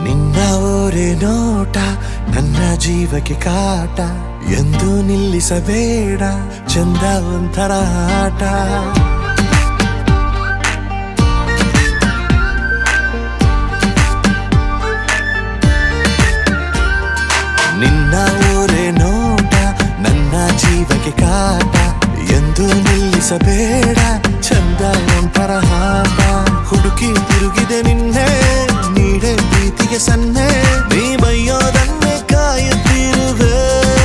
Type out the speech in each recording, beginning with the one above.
ನಿನ್ನ ಓರೆ ನೋಟ ನನ್ನ ಜೀವಕ್ಕೆ ಕಾಟ ಎಂದು ನಿಲ್ಲಿಸಬೇಡ ಚಂದ ಒಂಥರ ಆಟ ನಿನ್ನ ಓರೆ ನೋಟ ನನ್ನ ಜೀವಕ್ಕೆ ಕಾಟ ಎಂದು ನಿಲ್ಲಿಸಬೇಡ ಚಂದ ಒಂಥರ ಹಾಟ ಹುಡುಕಿ ತಿರುಗಿದೆ ನಿನ್ನೆ ನೀಡೆ ಪ್ರೀತಿಗೆ ಸನ್ನೆ ನೀ ಬೈಯೋದನ್ನೇ ಕಾಯುತ್ತಿರುವೆ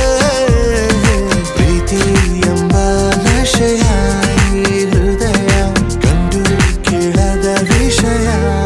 ಪ್ರೀತಿ ಎಂಬ ನಶೆಯ ಈ ಹೃದಯ ಕಂಡು ಕೇಳದ ವಿಷಯ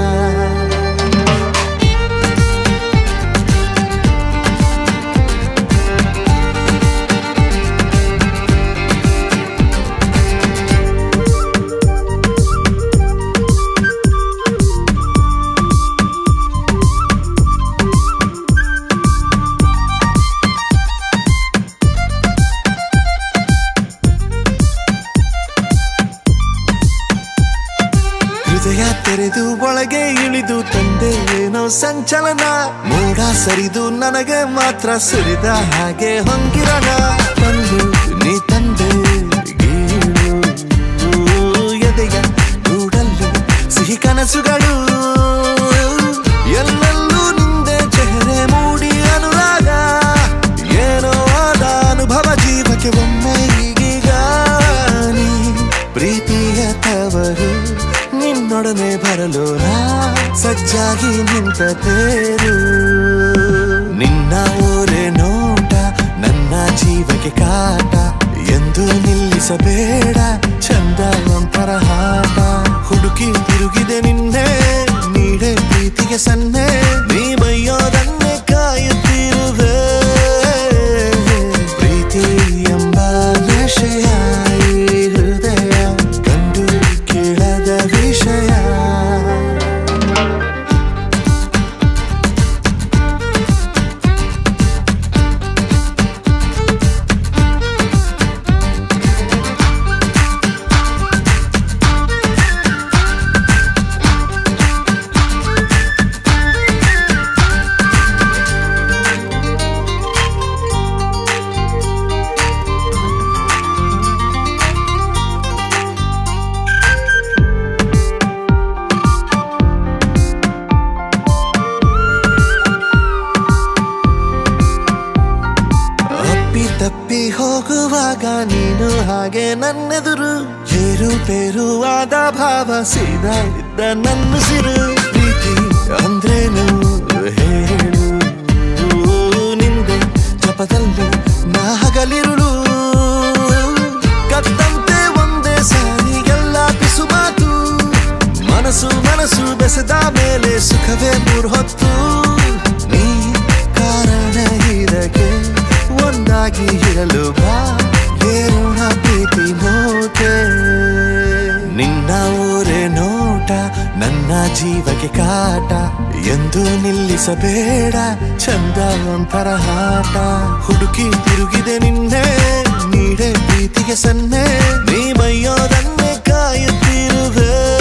ಹೃದಯ ತೆರೆದು ಒಳಗೆ ಇಳಿದು ತಂದೆ ಏನೋ ಸಂಚಲನ ಮೋಡ ಸರಿದು ನನಗೆ ಮಾತ್ರ ಸುರಿದ ಹಾಗೆ ಹೊಂಗಿರಣ ಬಂದು ನೀ ತಂದೆ ಗೀಳು ಎದೆಯ ಗೂಡಲ್ಲು ಸಿಹಿ ಕನಸುಗಳು ಎಲ್ಲೆಲ್ಲೂ ನಿಂದೆ ಚೆಹರೆ ಮೂಡಿ ಅನುರಾಗ ಏನೋ ಆದ ಅನುಭವ ಜೀವಕ್ಕೆ ಒಮ್ಮೆ ಈಗೀಗ ನೀ ಪ್ರೀತಿಯ ತವರು ನಿನ್ನೊಡನೆ ಬರಲು ನಾ ಸಜ್ಜಾಗಿ ನಿಂತ ತೇರು ನಿನ್ನ ಓರೆ ನೋಟ ನನ್ನ ಜೀವಕ್ಕೆ ಕಾಟ ಎಂದು ನಿಲ್ಲಿಸಬೇಡ ಚಂದ ಒಂಥರ ಹಾಟ ಹುಡುಕಿ ತಿರುಗಿದೆ ನಿನ್ನೆ ನೀಡೆ ಪ್ರೀತಿಗೆ ಸನ್ನೆ ನೀ ಬೈಯೋದನ್ನೇ ಕಾಯುತ್ತಿರುವೆ ಪ್ರೀತಿ ಎಂಬ ನಶೆಯ ಈ ಹೃದಯ ಕಂಡು ಕೇಳದ ವಿಷಯ ಅಪ್ಪಿ ತಪ್ಪಿ ಹೋಗುವಾಗ ನೀನು ಹಾಗೆ ನನ್ನೆದುರು ಏರು ಪೇರು ಆದ ಭಾವ ಸೀದಾ ಇದ್ದ ನನ್ನ ಸಿರು ಪ್ರೀತಿ ಅಂದ್ರೇನು ಹೇಳು ನಿಂದೆ ಜಪದಲ್ಲೂ ನಾ ಹಗಲಿರುಳು ಕತ್ತಂತೆ ಒಂದೇ ಸಾರಿ ಎಲ್ಲ ಪಿಸು ಮಾತು ಮನಸ್ಸು ಮನಸ್ಸು ಬೆಸೆದ ಮೇಲೆ ಸುಖವೇ ಮೂರ್ ಹೊತ್ತು ನೀ ಕಾರಣ ಇದಕ್ಕೆ ಒಂದಾಗಿ ಇರಲು ಬಾ ಏರೋಣ ಪ್ರೀತಿ ನೋಕೆ ನಿನ್ನ ಊರೇ ನೋಟ ನನ್ನ ಜೀವಕ್ಕೆ ಕಾಟ ಎಂದು ನಿಲ್ಲಿಸಬೇಡ ಚಂದ ಒಂಥರ ಹಾಟ ಹುಡುಕಿ ತಿರುಗಿದೆ ನಿನ್ನೆ ನೀಡೆ ಪ್ರೀತಿಗೆ ಸನ್ನೆ ನೀ ಬೈಯೋದನ್ನೇ ಕಾಯುತ್ತಿರುವೆ